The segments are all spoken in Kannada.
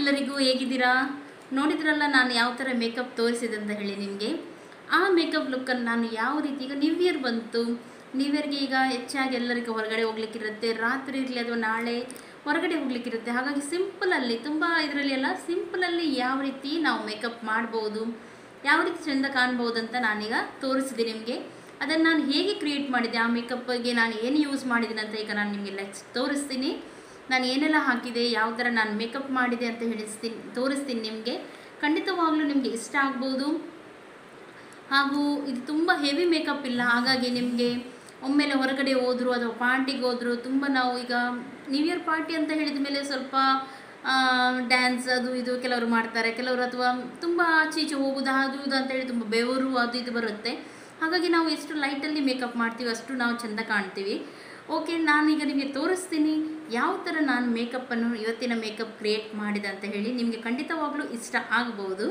ಎಲ್ಲರಿಗೂ ಹೇಗಿದ್ದೀರಾ ನೋಡಿದ್ರಲ್ಲ ನಾನು ಯಾವ ಥರ ಮೇಕಪ್ ತೋರಿಸಿದೆ ಅಂತ ಹೇಳಿ ನಿಮಗೆ ಆ ಮೇಕಪ್ ಲುಕ್ಕನ್ನು ನಾನು ಯಾವ ರೀತಿ ಈಗ ನ್ಯೂ ಇಯರ್ ಬಂತು ನ್ಯೂ ಇಯರ್ಗೆ ಈಗ ಹೆಚ್ಚಾಗಿ ಎಲ್ಲರಿಗೂ ಹೊರಗಡೆ ಹೋಗ್ಲಿಕ್ಕಿರುತ್ತೆ ರಾತ್ರಿ ಇರಲಿ ಅಥವಾ ನಾಳೆ ಹೊರಗಡೆ ಹೋಗ್ಲಿಕ್ಕಿರುತ್ತೆ ಹಾಗಾಗಿ ಸಿಂಪಲಲ್ಲಿ ತುಂಬ ಇದರಲ್ಲಿ ಎಲ್ಲ ಸಿಂಪಲಲ್ಲಿ ಯಾವ ರೀತಿ ನಾವು ಮೇಕಪ್ ಮಾಡ್ಬೋದು ಯಾವ ರೀತಿ ಚೆಂದ ಕಾಣ್ಬೋದು ಅಂತ ನಾನೀಗ ತೋರಿಸಿದೆ ನಿಮಗೆ ಅದನ್ನು ನಾನು ಹೇಗೆ ಕ್ರಿಯೇಟ್ ಮಾಡಿದೆ ಆ ಮೇಕಪ್ಗೆ ನಾನು ಏನು ಯೂಸ್ ಮಾಡಿದ್ದೀನಿ ಅಂತ ಈಗ ನಾನು ನಿಮಗೆ ನೆಕ್ಸ್ಟ್ ತೋರಿಸ್ತೀನಿ ನಾನು ಏನೆಲ್ಲ ಹಾಕಿದೆ ಯಾವ ಥರ ನಾನು ಮೇಕಪ್ ಮಾಡಿದೆ ಅಂತ ಹೇಳಿಸ್ತೀನಿ ತೋರಿಸ್ತೀನಿ ನಿಮಗೆ ಖಂಡಿತವಾಗ್ಲೂ ನಿಮಗೆ ಇಷ್ಟ ಆಗ್ಬೋದು ಹಾಗೂ ಇದು ತುಂಬ ಹೆವಿ ಮೇಕಪ್ ಇಲ್ಲ ಹಾಗಾಗಿ ನಿಮಗೆ ಒಮ್ಮೆಲೆ ಹೊರಗಡೆ ಹೋದ್ರು ಅಥವಾ ಪಾರ್ಟಿಗೆ ಹೋದ್ರು ತುಂಬ ನಾವು ಈಗ ನ್ಯೂ ಇಯರ್ ಪಾರ್ಟಿ ಅಂತ ಹೇಳಿದ ಮೇಲೆ ಸ್ವಲ್ಪ ಡ್ಯಾನ್ಸ್ ಅದು ಇದು ಕೆಲವರು ಮಾಡ್ತಾರೆ ಕೆಲವರು ಅಥವಾ ತುಂಬ ಆಚೆ ಈಚೆ ಹೋಗೋದು ಅದು ಇದು ಅಂತ ಹೇಳಿ ತುಂಬ ಬೆವರು ಅದು ಇದು ಬರುತ್ತೆ ಹಾಗಾಗಿ ನಾವು ಎಷ್ಟು ಲೈಟಲ್ಲಿ ಮೇಕಪ್ ಮಾಡ್ತೀವಿ ಅಷ್ಟು ನಾವು ಚೆಂದ ಕಾಣ್ತೀವಿ ಓಕೆ ನಾನೀಗ ನಿಮಗೆ ತೋರಿಸ್ತೀನಿ ಯಾವ ಥರ ನಾನು ಮೇಕಪ್ಪನ್ನು ಇವತ್ತಿನ ಮೇಕಪ್ ಕ್ರಿಯೇಟ್ ಮಾಡಿದೆ ಅಂತ ಹೇಳಿ ನಿಮಗೆ ಖಂಡಿತವಾಗ್ಲೂ ಇಷ್ಟ ಆಗ್ಬೋದು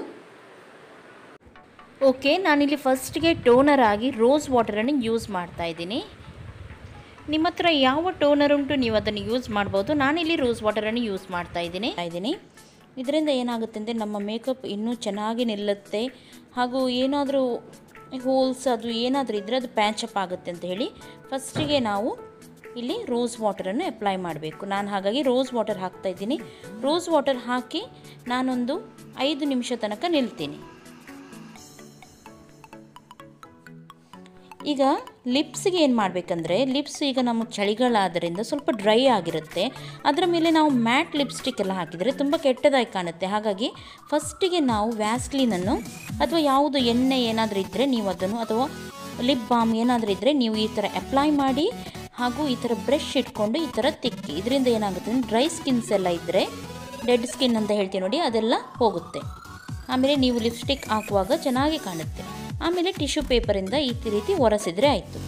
ಓಕೆ ನಾನಿಲ್ಲಿ ಫಸ್ಟ್ಗೆ ಟೋನರ್ ಆಗಿ ರೋಸ್ ವಾಟರನ್ನು ಯೂಸ್ ಮಾಡ್ತಾ ಇದ್ದೀನಿ ನಿಮ್ಮ ಹತ್ರ ಯಾವ ಟೋನರ್ ಉಂಟು ನೀವು ಅದನ್ನು ಯೂಸ್ ಮಾಡ್ಬೋದು ನಾನಿಲ್ಲಿ ರೋಸ್ ವಾಟರನ್ನು ಯೂಸ್ ಮಾಡ್ತಾ ಇದ್ದೀನಿ ಇದ್ದೀನಿ ಇದರಿಂದ ಏನಾಗುತ್ತೆ ಅಂದರೆ ನಮ್ಮ ಮೇಕಪ್ ಇನ್ನೂ ಚೆನ್ನಾಗಿ ನಿಲ್ಲುತ್ತೆ ಹಾಗೂ ಏನಾದರೂ ಹೋಲ್ಸ್ ಅದು ಏನಾದರೂ ಇದ್ದರೆ ಅದು ಪ್ಯಾಚಪ್ ಆಗುತ್ತೆ ಅಂತ ಹೇಳಿ ಫಸ್ಟಿಗೆ ನಾವು ಇಲ್ಲಿ ರೋಸ್ ವಾಟರನ್ನು ಅಪ್ಲೈ ಮಾಡಬೇಕು ನಾನು ಹಾಗಾಗಿ ರೋಸ್ ವಾಟರ್ ಹಾಕ್ತಾ ಇದ್ದೀನಿ ರೋಸ್ ವಾಟರ್ ಹಾಕಿ ನಾನೊಂದು ಐದು ನಿಮಿಷ ತನಕ ನಿಲ್ತೀನಿ ಈಗ ಲಿಪ್ಸ್ಗೆ ಏನು ಮಾಡಬೇಕಂದ್ರೆ ಲಿಪ್ಸ್ ಈಗ ನಮ್ಮ ಚಳಿಗಾಲ ಆದ್ದರಿಂದ ಸ್ವಲ್ಪ ಡ್ರೈ ಆಗಿರುತ್ತೆ ಅದರ ಮೇಲೆ ನಾವು ಮ್ಯಾಟ್ ಲಿಪ್ಸ್ಟಿಕ್ ಎಲ್ಲ ಹಾಕಿದರೆ ತುಂಬ ಕೆಟ್ಟದಾಗಿ ಕಾಣುತ್ತೆ ಹಾಗಾಗಿ ಫಸ್ಟಿಗೆ ನಾವು ವ್ಯಾಸ್ಲಿನನ್ನು ಅಥವಾ ಯಾವುದು ಎಣ್ಣೆ ಏನಾದರೂ ಇದ್ದರೆ ನೀವು ಅದನ್ನು ಅಥವಾ ಲಿಪ್ ಬಾಮ್ ಏನಾದರೂ ಇದ್ದರೆ ನೀವು ಈ ಥರ ಅಪ್ಲೈ ಮಾಡಿ ಹಾಗೂ ಈ ಥರ ಬ್ರಷ್ ಇಟ್ಕೊಂಡು ಈ ಥರ ತಿಕ್ಕಿ ಇದರಿಂದ ಏನಾಗುತ್ತೆ ಅಂದರೆ ಡ್ರೈ ಸ್ಕಿನ್ಸ್ ಎಲ್ಲ ಇದ್ದರೆ ಡೆಡ್ ಸ್ಕಿನ್ ಅಂತ ಹೇಳ್ತೀವಿ ನೋಡಿ ಅದೆಲ್ಲ ಹೋಗುತ್ತೆ ಆಮೇಲೆ ನೀವು ಲಿಪ್ಸ್ಟಿಕ್ ಹಾಕುವಾಗ ಚೆನ್ನಾಗಿ ಕಾಣುತ್ತೆ ಆಮೇಲೆ ಟಿಶ್ಯೂ ಪೇಪರಿಂದ ಈ ರೀತಿ ಒರೆಸಿದರೆ ಆಯಿತು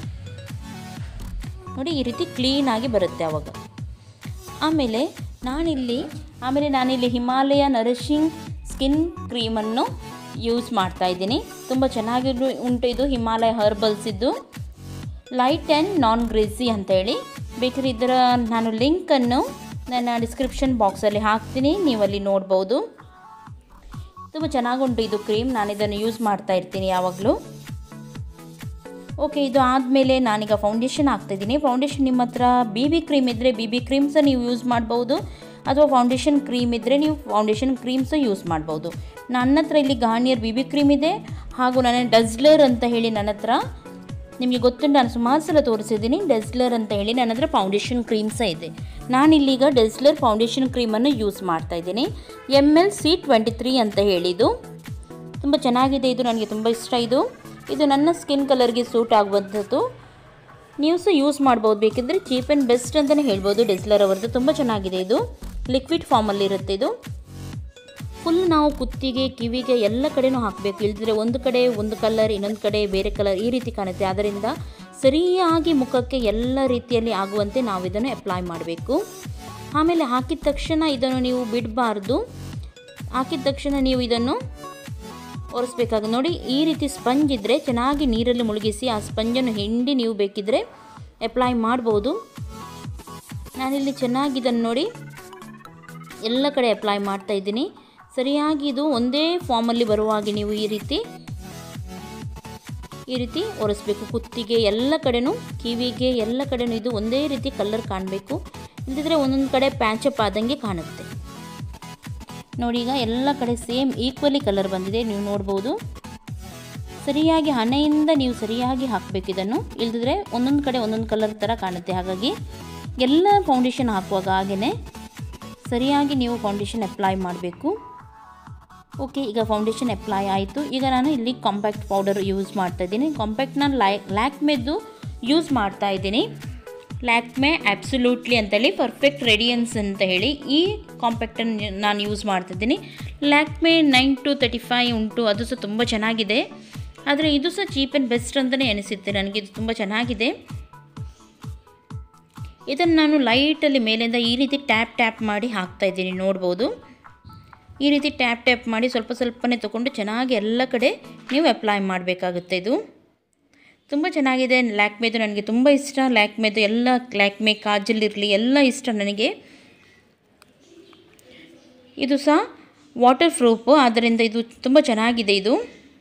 ನೋಡಿ ಈ ರೀತಿ ಕ್ಲೀನಾಗಿ ಬರುತ್ತೆ ಆವಾಗ ಆಮೇಲೆ ನಾನಿಲ್ಲಿ ಆಮೇಲೆ ನಾನಿಲ್ಲಿ ಹಿಮಾಲಯ ನರಿಶಿಂಗ್ ಸ್ಕಿನ್ ಕ್ರೀಮನ್ನು ಯೂಸ್ ಮಾಡ್ತಾ ಇದ್ದೀನಿ ತುಂಬ ಚೆನ್ನಾಗಿ ಉಂಟು ಇದು ಹಿಮಾಲಯ ಹರ್ಬಲ್ಸ್ ಇದ್ದು ಲೈಟ್ ಆ್ಯಂಡ್ ನಾನ್ ಗ್ರೇಸಿ ಅಂತೇಳಿ ಬೇಕಾದ್ರೆ ಇದರ ನಾನು ಲಿಂಕನ್ನು ನನ್ನ ಡಿಸ್ಕ್ರಿಪ್ಷನ್ ಬಾಕ್ಸಲ್ಲಿ ಹಾಕ್ತೀನಿ ನೀವಲ್ಲಿ ನೋಡ್ಬೋದು ತುಂಬ ಚೆನ್ನಾಗುಂಟು ಇದು ಕ್ರೀಮ್ ನಾನು ಇದನ್ನು ಯೂಸ್ ಮಾಡ್ತಾ ಇರ್ತೀನಿ ಯಾವಾಗಲೂ ಓಕೆ ಇದು ಆದಮೇಲೆ ನಾನೀಗ ಫೌಂಡೇಶನ್ ಹಾಕ್ತಾಯಿದ್ದೀನಿ ಫೌಂಡೇಶನ್ ನಿಮ್ಮ ಹತ್ರ ಬಿ ಬಿ ಕ್ರೀಮ್ ಇದ್ದರೆ ಬಿ ಬಿ ಕ್ರೀಮ್ಸ ನೀವು ಯೂಸ್ ಮಾಡ್ಬೋದು ಅಥವಾ ಫೌಂಡೇಶನ್ ಕ್ರೀಮ್ ಇದ್ದರೆ ನೀವು ಫೌಂಡೇಶನ್ ಕ್ರೀಮ್ಸು ಯೂಸ್ ಮಾಡ್ಬೋದು ನನ್ನ ಹತ್ರ ಇಲ್ಲಿ ಗಾರ್ನಿಯರ್ ಬಿ ಬಿ ಕ್ರೀಮ್ ಇದೆ ಹಾಗೂ ನನ್ನ ಡಸ್ಲರ್ ಅಂತ ಹೇಳಿ ನನ್ನ ಹತ್ರ ನಿಮಗೆ ಗೊತ್ತುಂಟು ನಾನು ಸುಮಾರು ಸಲ ತೋರಿಸಿದ್ದೀನಿ ಡೆಸ್ಲರ್ ಅಂತ ಹೇಳಿ ನನ್ನ ಹತ್ರ ಫೌಂಡೇಶನ್ ಕ್ರೀಮ್ಸ ಇದೆ ನಾನಿಲ್ಲೀಗ ಡೆಸ್ಲರ್ ಫೌಂಡೇಶನ್ ಕ್ರೀಮನ್ನು ಯೂಸ್ ಮಾಡ್ತಾ ಇದ್ದೀನಿ M L C twenty three ಅಂತ ಹೇಳಿದು ತುಂಬ ಚೆನ್ನಾಗಿದೆ ಇದು ನನಗೆ ತುಂಬ ಇಷ್ಟ ಇದು ಇದು ನನ್ನ ಸ್ಕಿನ್ ಕಲರ್ಗೆ ಸೂಟ್ ಆಗುವಂಥದ್ದು ನೀವು ಸಹ ಯೂಸ್ ಮಾಡ್ಬೋದು ಬೇಕಿದ್ದರೆ ಚೀಪ್ ಆ್ಯಂಡ್ ಬೆಸ್ಟ್ ಅಂತಲೇ ಹೇಳ್ಬೋದು ಡೆಸ್ಲರ್ ಅವರದ್ದು ತುಂಬ ಚೆನ್ನಾಗಿದೆ ಇದು ಲಿಕ್ವಿಡ್ ಫಾರ್ಮಲ್ಲಿ ಇರುತ್ತೆ ಇದು ಫುಲ್ ನಾವು ಕುತ್ತಿಗೆ ಕಿವಿಗೆ ಎಲ್ಲ ಕಡೆನೂ ಹಾಕಬೇಕು ಇಲ್ದಿದ್ರೆ ಒಂದು ಕಡೆ ಒಂದು ಕಲರ್ ಇನ್ನೊಂದು ಕಡೆ ಬೇರೆ ಕಲರ್ ಈ ರೀತಿ ಕಾಣುತ್ತೆ ಆದ್ದರಿಂದ ಸರಿಯಾಗಿ ಮುಖಕ್ಕೆ ಎಲ್ಲ ರೀತಿಯಲ್ಲಿ ಆಗುವಂತೆ ನಾವು ಇದನ್ನು ಅಪ್ಲೈ ಮಾಡಬೇಕು ಆಮೇಲೆ ಹಾಕಿದ ತಕ್ಷಣ ಇದನ್ನು ನೀವು ಬಿಡಬಾರ್ದು ಹಾಕಿದ ತಕ್ಷಣ ನೀವು ಇದನ್ನು ಒರೆಸ್ಬೇಕಾಗ ನೋಡಿ ಈ ರೀತಿ ಸ್ಪಂಜ್ ಇದ್ದರೆ ಚೆನ್ನಾಗಿ ನೀರಲ್ಲಿ ಮುಳುಗಿಸಿ ಆ ಸ್ಪಂಜನ್ನು ಹಿಂಡಿ ನೀವು ಬೇಕಿದ್ದರೆ ಅಪ್ಲೈ ಮಾಡ್ಬೋದು ನಾನಿಲ್ಲಿ ಚೆನ್ನಾಗಿ ಇದನ್ನು ನೋಡಿ ಎಲ್ಲ ಕಡೆ ಅಪ್ಲೈ ಮಾಡ್ತಾ ಇದ್ದೀನಿ ಸರಿಯಾಗಿ ಇದು ಒಂದೇ ಫಾರ್ಮಲ್ಲಿ ಬರುವ ಹಾಗೆ ನೀವು ಈ ರೀತಿ ಈ ರೀತಿ ಒರೆಸ್ಬೇಕು ಕುತ್ತಿಗೆ ಎಲ್ಲ ಕಡೆನೂ ಕಿವಿಗೆ ಎಲ್ಲ ಕಡೆನೂ ಇದು ಒಂದೇ ರೀತಿ ಕಲರ್ ಕಾಣಬೇಕು ಇಲ್ಲದಿದ್ದರೆ ಒಂದೊಂದು ಕಡೆ ಪ್ಯಾಚಪ್ ಆದಂಗೆ ಕಾಣುತ್ತೆ ನೋಡಿ ಈಗ ಎಲ್ಲ ಕಡೆ ಸೇಮ್ ಈಕ್ವಲಿ ಕಲರ್ ಬಂದಿದೆ ನೀವು ನೋಡ್ಬೋದು ಸರಿಯಾಗಿ ಹಣೆಯಿಂದ ನೀವು ಸರಿಯಾಗಿ ಹಾಕಬೇಕು ಇದನ್ನು ಇಲ್ದಿದ್ರೆ ಒಂದೊಂದು ಕಡೆ ಒಂದೊಂದು ಕಲರ್ ಥರ ಕಾಣುತ್ತೆ ಹಾಗಾಗಿ ಎಲ್ಲ ಫೌಂಡೇಶನ್ ಹಾಕುವಾಗ ಹಾಗೆಯೇ ಸರಿಯಾಗಿ ನೀವು ಫೌಂಡೇಶನ್ ಅಪ್ಲೈ ಮಾಡಬೇಕು ಓಕೆ ಈಗ ಫೌಂಡೇಶನ್ ಅಪ್ಲೈ ಆಯಿತು ಈಗ ನಾನು ಇಲ್ಲಿ ಕಾಂಪ್ಯಾಕ್ಟ್ ಪೌಡರ್ ಯೂಸ್ ಮಾಡ್ತಾ ಇದ್ದೀನಿ ಕಾಂಪ್ಯಾಕ್ಟ್ ನಾನು ಲೈ ಲ್ಯಾಕ್ಮೆದ್ದು ಯೂಸ್ ಮಾಡ್ತಾ ಇದ್ದೀನಿ ಲ್ಯಾಕ್ಮೆ ಆ್ಯಬ್ಸಲ್ಯೂಟ್ಲಿ ಅಂತೇಳಿ ಪರ್ಫೆಕ್ಟ್ ರೆಡಿಯನ್ಸ್ ಅಂತ ಹೇಳಿ ಈ ಕಾಂಪ್ಯಾಕ್ಟನ್ನು ನಾನು ಯೂಸ್ ಮಾಡ್ತಿದ್ದೀನಿ Lakme nine to thirty five ಉಂಟು ಅದು ಸಹ ತುಂಬ ಚೆನ್ನಾಗಿದೆ ಆದರೆ ಇದು ಸಹ ಚೀಪ್ ಆ್ಯಂಡ್ ಬೆಸ್ಟ್ ಅಂತಲೇ ಅನಿಸುತ್ತೆ ನನಗೆ ಇದು ತುಂಬ ಚೆನ್ನಾಗಿದೆ ಇದನ್ನು ನಾನು ಲೈಟಲ್ಲಿ ಮೇಲಿಂದ ಈ ರೀತಿ ಟ್ಯಾಪ್ ಟ್ಯಾಪ್ ಮಾಡಿ ಹಾಕ್ತಾ ಇದ್ದೀನಿ ನೋಡ್ಬೋದು ಈ ರೀತಿ ಟ್ಯಾಪ್ ಟ್ಯಾಪ್ ಮಾಡಿ ಸ್ವಲ್ಪ ಸ್ವಲ್ಪನೇ ತೊಗೊಂಡು ಚೆನ್ನಾಗಿ ಎಲ್ಲ ಕಡೆ ನೀವು ಅಪ್ಲೈ ಮಾಡಬೇಕಾಗುತ್ತೆ ಇದು ತುಂಬ ಚೆನ್ನಾಗಿದೆ ಲ್ಯಾಕ್ಮೆದು ನನಗೆ ತುಂಬ ಇಷ್ಟ ಲ್ಯಾಕ್ಮೆದು ಎಲ್ಲ ಲ್ಯಾಕ್ಮೆ ಕಾಜಲ್ ಇರಲಿ ಎಲ್ಲ ಇಷ್ಟ ನನಗೆ ಇದು ಸಹ ವಾಟರ್ ಪ್ರೂಫು ಆದ್ದರಿಂದ ಇದು ತುಂಬ ಚೆನ್ನಾಗಿದೆ ಇದು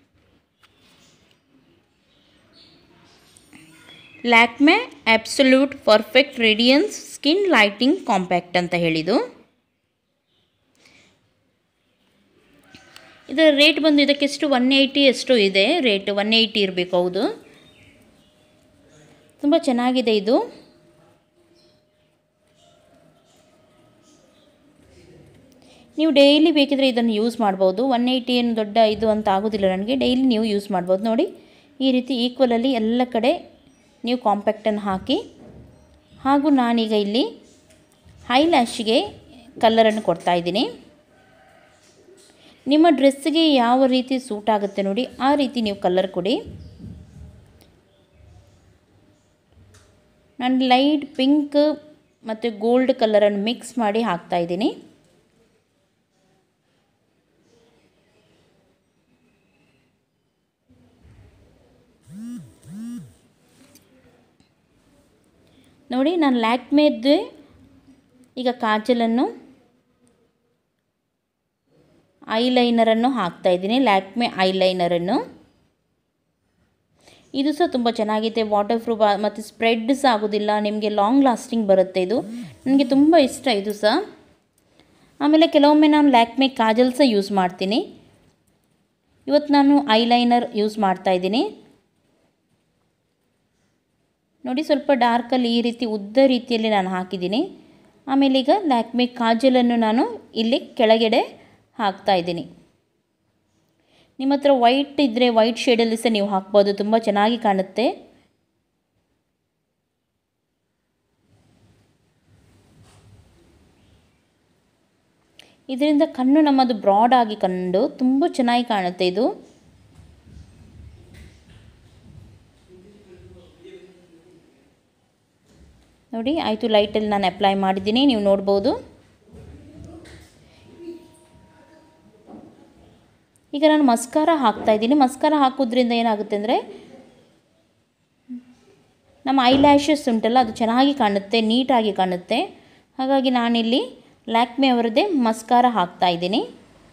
Lakme absolute perfect radiance skin lighting compact ಅಂತ ಹೇಳಿದು ಇದರ ರೇಟ್ ಬಂದು ಇದಕ್ಕೆಷ್ಟು ಒನ್ ಏಯ್ಟಿ ಎಷ್ಟು ಇದೆ ರೇಟ್ ಒನ್ ಏಯ್ಟಿ ಇರಬೇಕು ಹೌದು ತುಂಬ ಚೆನ್ನಾಗಿದೆ ಇದು ನೀವು ಡೈಲಿ ಬೇಕಿದ್ರೆ ಇದನ್ನು ಯೂಸ್ ಮಾಡ್ಬೋದು ಒನ್ ಏಯ್ಟಿ ಏನು ದೊಡ್ಡ ಇದು ಅಂತ ಆಗೋದಿಲ್ಲ ನನಗೆ ಡೈಲಿ ನೀವು ಯೂಸ್ ಮಾಡ್ಬೋದು ನೋಡಿ ಈ ರೀತಿ ಈಕ್ವಲಲ್ಲಿ ಎಲ್ಲ ಕಡೆ ನೀವು ಕಾಂಪ್ಯಾಕ್ಟನ್ನು ಹಾಕಿ ಹಾಗೂ ನಾನೀಗ ಇಲ್ಲಿ ಹೈ ಲ್ಯಾಶಿಗೆ ಕಲ್ಲರನ್ನು ಕೊಡ್ತಾ ಇದ್ದೀನಿ ನಿಮ್ಮ ಡ್ರೆಸ್ಸಿಗೆ ಯಾವ ರೀತಿ ಸೂಟ್ ಆಗುತ್ತೆ ನೋಡಿ ಆ ರೀತಿ ನೀವು ಕಲರ್ ಕೊಡಿ ನಾನು ಲೈಟ್ ಪಿಂಕ್ ಮತ್ತು ಗೋಲ್ಡ್ ಕಲರನ್ನು ಮಿಕ್ಸ್ ಮಾಡಿ ಹಾಕ್ತಾ ಇದ್ದೀನಿ ನೋಡಿ ನಾನು ಲ್ಯಾಕ್ಮೇದ್ದು ಈಗ ಕಾಜಲನ್ನು ಐಲೈನರನ್ನು ಹಾಕ್ತಾ ಇದ್ದೀನಿ ಲ್ಯಾಕ್ಮೆ ಐಲೈನರನ್ನು ಇದು ಸಹ ತುಂಬ ಚೆನ್ನಾಗಿದೆ ವಾಟರ್ ಪ್ರೂಫ್ ಮತ್ತು ಸ್ಪ್ರೆಡ್ ಸಹ ಆಗೋದಿಲ್ಲ ನಿಮಗೆ ಲಾಂಗ್ ಲಾಸ್ಟಿಂಗ್ ಬರುತ್ತೆ ಇದು ನನಗೆ ತುಂಬ ಇಷ್ಟ ಇದು ಸಹ ಆಮೇಲೆ ಕೆಲವೊಮ್ಮೆ ನಾನು ಲ್ಯಾಕ್ಮೆ ಕಾಜಲ್ ಸಹ ಯೂಸ್ ಮಾಡ್ತೀನಿ ಇವತ್ತು ನಾನು ಐಲೈನರ್ ಯೂಸ್ ಮಾಡ್ತಾ ಇದ್ದೀನಿ ನೋಡಿ ಸ್ವಲ್ಪ ಡಾರ್ಕಲ್ಲಿ ಈ ರೀತಿ ಉದ್ದ ರೀತಿಯಲ್ಲಿ ನಾನು ಹಾಕಿದ್ದೀನಿ ಆಮೇಲೆ ಈಗ ಲ್ಯಾಕ್ಮೆ ಕಾಜಲನ್ನು ನಾನು ಇಲ್ಲಿ ಕೆಳಗಡೆ ಹಾಕ್ತಾ ಇದ್ದೀನಿ ನಿಮ್ಮ ಹತ್ರ ವೈಟ್ ಇದ್ದರೆ ವೈಟ್ ಶೇಡಲ್ಲಿ ಸಹ ನೀವು ಹಾಕ್ಬೋದು ತುಂಬ ಚೆನ್ನಾಗಿ ಕಾಣುತ್ತೆ ಇದರಿಂದ ಕಣ್ಣು ನಮ್ಮದು ಬ್ರಾಡ್ ಆಗಿ ಕಂಡು ತುಂಬ ಚೆನ್ನಾಗಿ ಕಾಣುತ್ತೆ ಇದು ನೋಡಿ ಆಯಿತು ಲೈಟಲ್ಲಿ ನಾನು ಅಪ್ಲೈ ಮಾಡಿದ್ದೀನಿ ನೀವು ನೋಡ್ಬೋದು ಈಗ ನಾನು ಮಸ್ಕಾರ ಹಾಕ್ತಾ ಇದ್ದೀನಿ ಮಸ್ಕಾರ ಹಾಕೋದ್ರಿಂದ ಏನಾಗುತ್ತೆ ಅಂದರೆ ನಮ್ಮ ಐ ಲ್ಯಾಶಸ್ ಉಂಟಲ್ಲ ಅದು ಚೆನ್ನಾಗಿ ಕಾಣುತ್ತೆ ನೀಟಾಗಿ ಕಾಣುತ್ತೆ ಹಾಗಾಗಿ ನಾನಿಲ್ಲಿ ಲ್ಯಾಕ್ಮೆ ಅವರದ್ದೇ ಮಸ್ಕಾರ ಹಾಕ್ತಾ ಇದ್ದೀನಿ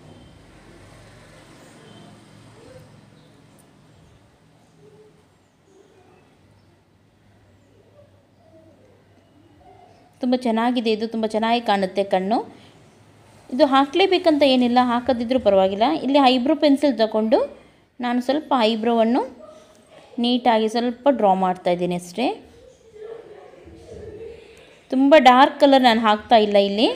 ತುಂಬ ಚೆನ್ನಾಗಿದೆ ಇದು ತುಂಬ ಚೆನ್ನಾಗಿ ಕಾಣುತ್ತೆ ಕಣ್ಣು ಇದು ಹಾಕಲೇಬೇಕಂತ ಏನಿಲ್ಲ ಹಾಕದಿದ್ರೂ ಪರವಾಗಿಲ್ಲ ಇಲ್ಲಿ ಐಬ್ರೋ ಪೆನ್ಸಿಲ್ ತಗೊಂಡು ನಾನು ಸ್ವಲ್ಪ ಐಬ್ರೋವನ್ನು ನೀಟಾಗಿ ಸ್ವಲ್ಪ ಡ್ರಾ ಮಾಡ್ತಾ ಇದ್ದೀನಿ ಅಷ್ಟೇ ತುಂಬ ಡಾರ್ಕ್ ಕಲರ್ ನಾನು ಹಾಕ್ತಾ ಇಲ್ಲ ಇಲ್ಲಿ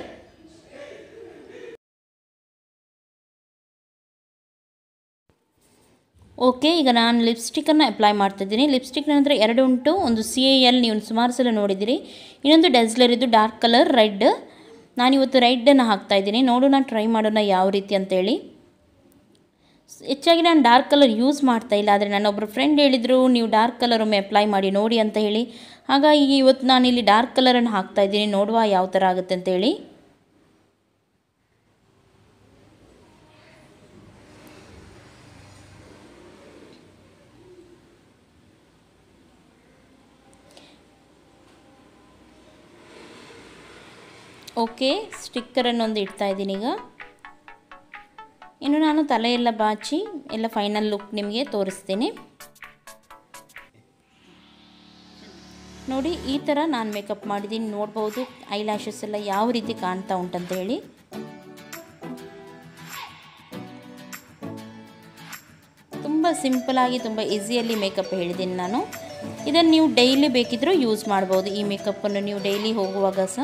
ಓಕೆ ಈಗ ನಾನು ಲಿಪ್ಸ್ಟಿಕ್ಕನ್ನು ಅಪ್ಲೈ ಮಾಡ್ತಿದ್ದೀನಿ ಲಿಪ್ಸ್ಟಿಕ್ ನಂತರ ಎರಡು ಉಂಟು ಒಂದು ಸಿ ಎ ಎಲ್ ನೀವು ಸುಮಾರು ಸಲ ನೋಡಿದ್ದೀರಿ ಇನ್ನೊಂದು ಡೆಸ್ಲರ್ ಇದು ಡಾರ್ಕ್ ಕಲರ್ ರೆಡ್ ನಾನಿವತ್ತು ರೆಡ್ಡನ್ನು ಹಾಕ್ತಾ ಇದ್ದೀನಿ ನೋಡೋಣ ಟ್ರೈ ಮಾಡೋಣ ಯಾವ ರೀತಿ ಅಂತೇಳಿ ಹೆಚ್ಚಾಗಿ ನಾನು ಡಾರ್ಕ್ ಕಲರ್ ಯೂಸ್ ಮಾಡ್ತಾ ಇಲ್ಲ ಆದರೆ ನನ್ನ ಒಬ್ಬರು ಫ್ರೆಂಡ್ ಹೇಳಿದರು ನೀವು ಡಾರ್ಕ್ ಕಲರ್ ಒಮ್ಮೆ ಅಪ್ಲೈ ಮಾಡಿ ನೋಡಿ ಅಂತ ಹೇಳಿ ಹಾಗಾಗಿ ಇವತ್ತು ನಾನಿಲ್ಲಿ ಡಾರ್ಕ್ ಕಲರನ್ನು ಹಾಕ್ತಾ ಇದ್ದೀನಿ ನೋಡುವ ಯಾವ ಥರ ಆಗುತ್ತೆ ಅಂತೇಳಿ ಓಕೆ ಸ್ಟಿಕ್ಕರನ್ನು ಒಂದು ಇಡ್ತಾ ಇದ್ದೀನಿ ಈಗ ಇನ್ನು ನಾನು ತಲೆ ಎಲ್ಲ ಬಾಚಿ ಎಲ್ಲ ಫೈನಲ್ ಲುಕ್ ನಿಮಗೆ ತೋರಿಸ್ತೀನಿ ನೋಡಿ ಈ ಥರ ನಾನು ಮೇಕಪ್ ಮಾಡಿದ್ದೀನಿ ನೋಡ್ಬೋದು ಐ ಲ್ಯಾಶಸ್ ಎಲ್ಲ ಯಾವ ರೀತಿ ಕಾಣ್ತಾ ಉಂಟಂತ ಹೇಳಿ ತುಂಬ ಸಿಂಪಲಾಗಿ ತುಂಬ ಈಸಿಯಲ್ಲಿ ಮೇಕಪ್ ಹೇಳಿದ್ದೀನಿ ನಾನು ಇದನ್ನು ನೀವು ಡೈಲಿ ಬೇಕಿದ್ದರೂ ಯೂಸ್ ಮಾಡ್ಬೋದು ಈ ಮೇಕಪ್ಪನ್ನು ನೀವು ಡೈಲಿ ಹೋಗುವಾಗ ಸಹ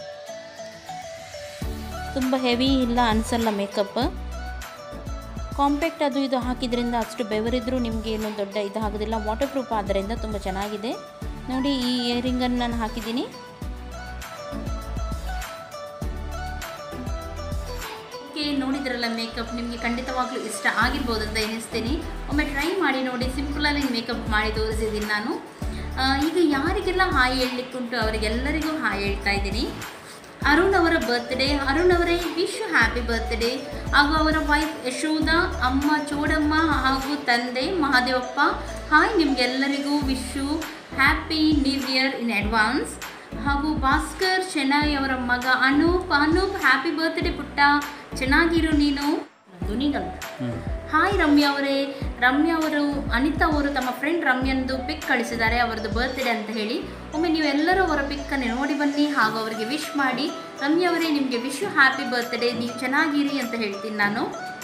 ತುಂಬ ಹೆವಿ ಇಲ್ಲ ಅನಿಸಲ್ಲ ಮೇಕಪ್ ಕಾಂಪ್ಯಾಕ್ಟ್ ಅದು ಇದು ಹಾಕಿದ್ರಿಂದ ಅಷ್ಟು ಬೆವರಿದ್ರೂ ನಿಮಗೆ ಏನು ದೊಡ್ಡ ಇದು ಆಗೋದಿಲ್ಲ ವಾಟರ್ ಪ್ರೂಫ್ ಆದ್ದರಿಂದ ತುಂಬ ಚೆನ್ನಾಗಿದೆ ನೋಡಿ ಈ ಇಯರಿಂಗನ್ನು ನಾನು ಹಾಕಿದ್ದೀನಿ ಓಕೆ ನೋಡಿದ್ರಲ್ಲ ಮೇಕಪ್ ನಿಮಗೆ ಖಂಡಿತವಾಗ್ಲೂ ಇಷ್ಟ ಆಗಿರ್ಬೋದು ಅಂತ ಎನಿಸ್ತೀನಿ ಒಮ್ಮೆ ಟ್ರೈ ಮಾಡಿ ನೋಡಿ ಸಿಂಪಲಲ್ಲಿ ಮೇಕಪ್ ಮಾಡಿ ತೋರಿಸಿದ್ದೀನಿ ನಾನು ಆ, ಈಗ ಯಾರಿಗೆಲ್ಲ ಹಾಯ್ ಹೇಳಲಿಕ್ಕುಂಟು ಅವರಿಗೆಲ್ಲರಿಗೂ ಹಾಯ್ ಹೇಳ್ತಾ ಇದ್ದೀನಿ ಅರುಣ್ ಅವರ ಬರ್ತ್ಡೇ ಅರುಣ್ ಅವರೇ ವಿಶ್ ಹ್ಯಾಪಿ ಬರ್ತ್ಡೇ ಹಾಗೂ ಅವರ ವೈಫ್ ಯಶೋಧ ಅಮ್ಮ ಚೋಡಮ್ಮ ಹಾಗೂ ತಂದೆ ಮಹಾದೇವಪ್ಪ ಹಾಯ್ ನಿಮಗೆಲ್ಲರಿಗೂ wish happy new year in advance ಹಾಗೂ ಭಾಸ್ಕರ್ ಶೆಣೈ ಅವರ ಮಗ ಅನೂಪ್ ಅನೂಪ್ ಹ್ಯಾಪಿ ಬರ್ತ್ಡೇ ಪುಟ್ಟ ಚೆನ್ನಾಗಿರು ನೀನು ಧ್ವನಿಗಂತ ಹಾಯ್ ರಮ್ಯಾ ಅವರೇ ರಮ್ಯಾ ಅವರು ಅನಿತಾ ಅವರು ತಮ್ಮ ಫ್ರೆಂಡ್ ರಮ್ಯಂದು ಪಿಕ್ ಕಳಿಸಿದ್ದಾರೆ ಅವರದ್ದು ಬರ್ತ್ಡೇ ಅಂತ ಹೇಳಿ ಒಮ್ಮೆ ನೀವೆಲ್ಲರೂ ಅವರ ಪಿಕ್ಕನ್ನು ನೋಡಿ ಬನ್ನಿ ಹಾಗೂ ಅವರಿಗೆ ವಿಶ್ ಮಾಡಿ ರಮ್ಯಾ ಅವರೇ ನಿಮಗೆ ವಿಶ್ ಹ್ಯಾಪಿ ಬರ್ತ್ಡೇ ನೀವು ಚೆನ್ನಾಗಿರಿ ಅಂತ ಹೇಳ್ತೀನಿ ನಾನು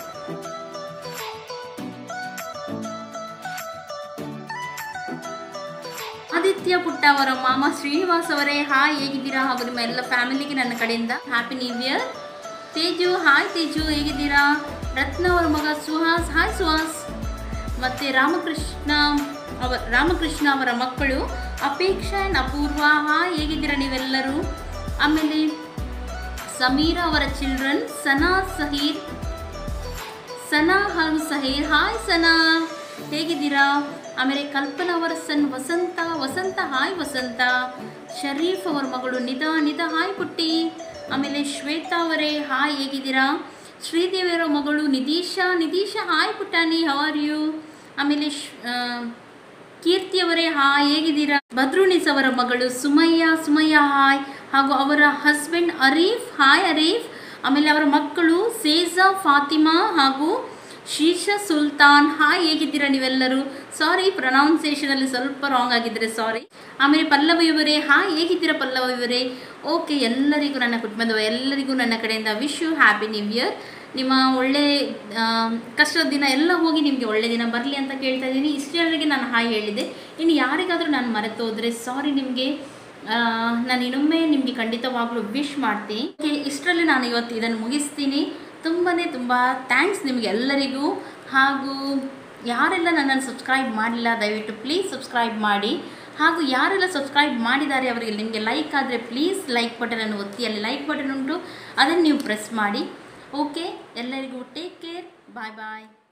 ಆದಿತ್ಯ ಪುಟ್ಟ ಅವರ ಮಾಮ ಶ್ರೀನಿವಾಸ್ ಅವರೇ ಹಾಯ್ ಹೇಗಿದ್ದೀರಾ ಹಾಗೂ ನಿಮ್ಮ ಎಲ್ಲ ಫ್ಯಾಮಿಲಿಗೆ ನನ್ನ ಕಡೆಯಿಂದ happy new year Teju hi Teju ಹೇಗಿದ್ದೀರಾ ರತ್ನ ಅವರ ಮಗ ಸುಹಾಸ್ ಹಾಯ್ ಸುಹಾಸ್ ಮತ್ತು ರಾಮಕೃಷ್ಣ ಅವ ರಾಮಕೃಷ್ಣ ಅವರ ಮಕ್ಕಳು ಅಪೇಕ್ಷಾ and ಅಪೂರ್ವ ಹಾಯ್ ಹೇಗಿದ್ದೀರಾ ನೀವೆಲ್ಲರೂ ಆಮೇಲೆ ಸಮೀರಾ ಅವರ ಚಿಲ್ಡ್ರನ್ ಸನಾ ಸಹೀರ್ ಸನಾ ಹಾಗೂ ಸಹೀರ್ ಹಾಯ್ ಸನಾ ಹೇಗಿದ್ದೀರಾ ಆಮೇಲೆ ಕಲ್ಪನಾ ಅವರ ಸನ್ ವಸಂತ ವಸಂತ ಹಾಯ್ ವಸಂತ ಶರೀಫ್ ಅವರ ಮಗಳು ನಿಧಾ ನಿಧಾ ಹಾಯ್ ಪುಟ್ಟಿ ಆಮೇಲೆ ಶ್ವೇತಾ ಅವರೇ ಹಾಯ್ ಹೇಗಿದ್ದೀರಾ ಶ್ರೀದೇವಿ ಅವರ ಮಗಳು ನಿದೀಶಾ ನಿದೀಶಾ ಹಾಯ್ ಪುಟ್ಟಾನಿ ಹೌ ಆರ್ ಯು ಆಮೇಲೆ ಶ್- ಆ, ಕೀರ್ತಿ ಅವರೇ ಹಾಯ್ ಹೇಗಿದ್ದೀರಾ ಬದ್ರುನಿಸ್ ಅವರ ಮಗಳು ಸುಮಯ್ಯ ಸುಮಯ್ಯ ಹಾಯ್ ಹಾಗೂ ಅವರ ಹಸ್ಬೆಂಡ್ ಅರೀಫ್ ಹಾಯ್ ಅರೀಫ್ ಆಮೇಲೆ ಅವರ ಮಕ್ಕಳು ಸೇಜಾ ಫಾತಿಮಾ ಹಾಗೂ ಶೀಶಾ ಸುಲ್ತಾನ್ ಹಾಯ್ ಹೇಗಿದ್ದೀರಾ ನೀವೆಲ್ಲರೂ ಸಾರಿ ಪ್ರೊನೌನ್ಸಿಯೇಷನಲ್ಲಿ ಸ್ವಲ್ಪ ರಾಂಗ್ ಆಗಿದ್ದರೆ ಸಾರಿ ಆಮೇಲೆ ಪಲ್ಲವಿ ಇವರೇ ಹಾಯ್ ಹೇಗಿದ್ದೀರಾ ಪಲ್ಲವಿ ಇವರೇ ಓಕೆ ಎಲ್ಲರಿಗೂ ನನ್ನ ಕುಟುಂಬದ ಎಲ್ಲರಿಗೂ ನನ್ನ ಕಡೆಯಿಂದ wish you happy new year ನಿಮ್ಮ ಒಳ್ಳೆ ಆ, ಕಷ್ಟದ ದಿನ ಎಲ್ಲ ಹೋಗಿ ನಿಮಗೆ ಒಳ್ಳೆ ದಿನ ಬರಲಿ ಅಂತ ಕೇಳ್ತಾ ಇದ್ದೀನಿ ಇಷ್ಟರವರೆಗೆ ನಾನು ಹಾಯ್ ಹೇಳಿದೆ ಇನ್ನು ಯಾರಿಗಾದರೂ ನಾನು ಮರೆತು ಹೋದರೆ ಸಾರಿ ನಿಮಗೆ ನಾನು ಇನ್ನೊಮ್ಮೆ ನಿಮಗೆ ಖಂಡಿತವಾಗ್ಲೂ ವಿಶ್ ಮಾಡ್ತೀನಿ ಓಕೆ ಇಷ್ಟರಲ್ಲಿ ನಾನು ಇವತ್ತು ಇದನ್ನು ಮುಗಿಸ್ತೀನಿ ತುಂಬಾ ತುಂಬ ಥ್ಯಾಂಕ್ಸ್ ನಿಮಗೆ ಎಲ್ಲರಿಗೂ ಹಾಗೂ ಯಾರೆಲ್ಲ ನನ್ನನ್ನು ಸಬ್ಸ್ಕ್ರೈಬ್ ಮಾಡಿಲ್ಲ ದಯವಿಟ್ಟು ಪ್ಲೀಸ್ ಸಬ್ಸ್ಕ್ರೈಬ್ ಮಾಡಿ ಹಾಗೂ ಯಾರೆಲ್ಲ ಸಬ್ಸ್ಕ್ರೈಬ್ ಮಾಡಿದ್ದಾರೆ ಅವರಿಗೆ ನಿಮಗೆ ಲೈಕ್ ಆದರೆ ಪ್ಲೀಸ್ ಲೈಕ್ ಬಟನನ್ನು ಒತ್ತಿ ಅಲ್ಲಿ ಲೈಕ್ ಬಟನ್ ಉಂಟು ಅದನ್ನು ನೀವು ಪ್ರೆಸ್ ಮಾಡಿ ಓಕೆ ಎಲ್ಲರಿಗೂ ಟೇಕ್ ಕೇರ್ ಬಾಯ್ ಬಾಯ್